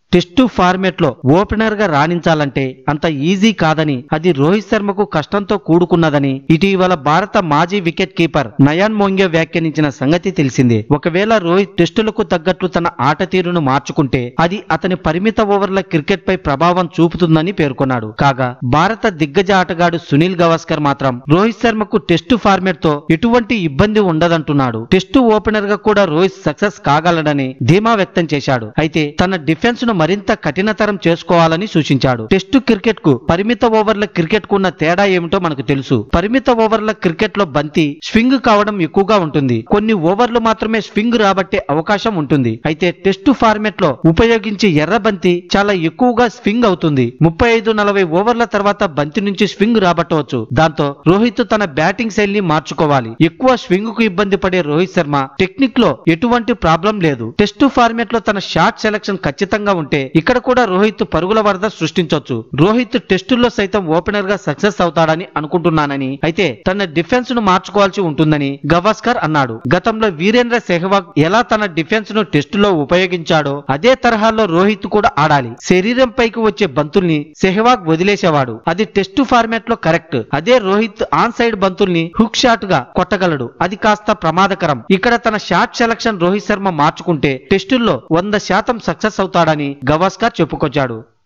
test format లో opener గా రాణించాలంటే అంత ఈజీ కాదని అది రోహిత్ శర్మకు కష్టంతో కూడుకున్నదని ఇటీవల భారత మాజీ వికెట్ కీపర్ నయాన్ మోంగే వ్యాఖ్యానించిన సంగతి తెలిసిందే ఒకవేళ రోహిత్ టెస్టులకు తగ్గట్లు తన ఆట తీరును మార్చుకుంటే అది అతని పరిమిత ఓవర్ల క్రికెట్ పై ప్రభావం చూపుతుందని పేర్కొన్నాడు కాగా భారత దిగ్గజ ఆటగాడు సునీల్ గవాస్కర్ మాత్రం రోహిత్ శర్మకు టెస్టు ఫార్మేట్ తో ఎటువంటి ఇబ్బంది ఉండదంటున్నాడు టెస్టు ఓపెనర్ గా కూడా రోహిత్ సక్సెస్ కాగలడని ధీమా వ్యక్తం చేశాడు అయితే తన డిఫెన్స్ ను మరింత కఠినతరం చేసుకోవాలని సూచించాడు టెస్టు క్రికెట్ కు పరిమిత ఓవర్ల క్రికెట్ కు ఉన్న తేడా ఏమిటో మనకు తెలుసు పరిమిత ఓవర్ల క్రికెట్ లో బంతి స్వింగ్ కావడం ఎక్కువగా ఉంటుంది కొన్ని ఓవర్లు మాత్రమే స్వింగ్ రాబట్టే అవకాశం ఉంటుంది అయితే టెస్టు ఫార్మేట్ లో ఉపయోగించే ఎర్ర బంతి చాలా ఎక్కువగా స్వింగ్ అవుతుంది ముప్పై ఐదు నలభై ఓవర్ల తర్వాత బంతి నుంచి స్వింగ్ రాబట్టవచ్చు దాంతో రోహిత్ తన బ్యాటింగ్ శైలిని మార్చుకోవాలి ఎక్కువ స్వింగ్ కు ఇబ్బంది పడే రోహిత్ శర్మ టెక్నిక్ లో ఎటువంటి ప్రాబ్లం లేదు టెస్టు ఫార్మేట్ లో తన షాట్ సెలక్షన్ ఖచ్చితంగా ఉంటే ఇక్కడ కూడా రోహిత్ పరుగుల వరద సృష్టించొచ్చు రోహిత్ టెస్టుల్లో సైతం ఓపెనర్ గా సక్సెస్ అవుతాడని అనుకుంటున్నానని అయితే తన డిఫెన్స్ ను మార్చుకోవాల్సి ఉంటుందని గవాస్కర్ అన్నాడు గతంలో వీరేంద్ర సెహ్వాగ్ ఎలా తన డిఫెన్స్ ను టెస్టులో ఉపయోగించాడో అదే తరహాలో రోహిత్ కూడా ఆడాలి శరీరం పైకి వచ్చే బంతుల్ని సెహ్వాగ్ వదిలేసేవాడు అది టెస్టు ఫార్మాట్ లో కరెక్ట్ అదే రోహిత్ ఆన్ సైడ్ బంతుల్ని హుక్ షాట్ గా కొట్టగలడు అది కాస్త ప్రమాదకరం ఇక్కడ తన షాట్ సెలక్షన్ రోహిత్ శర్మ మార్చుకుంటే టెస్టుల్లో వంద శాతం సక్సెస్ అవుతాడని గవాస్కర్ చెప్పుకొచ్చాడు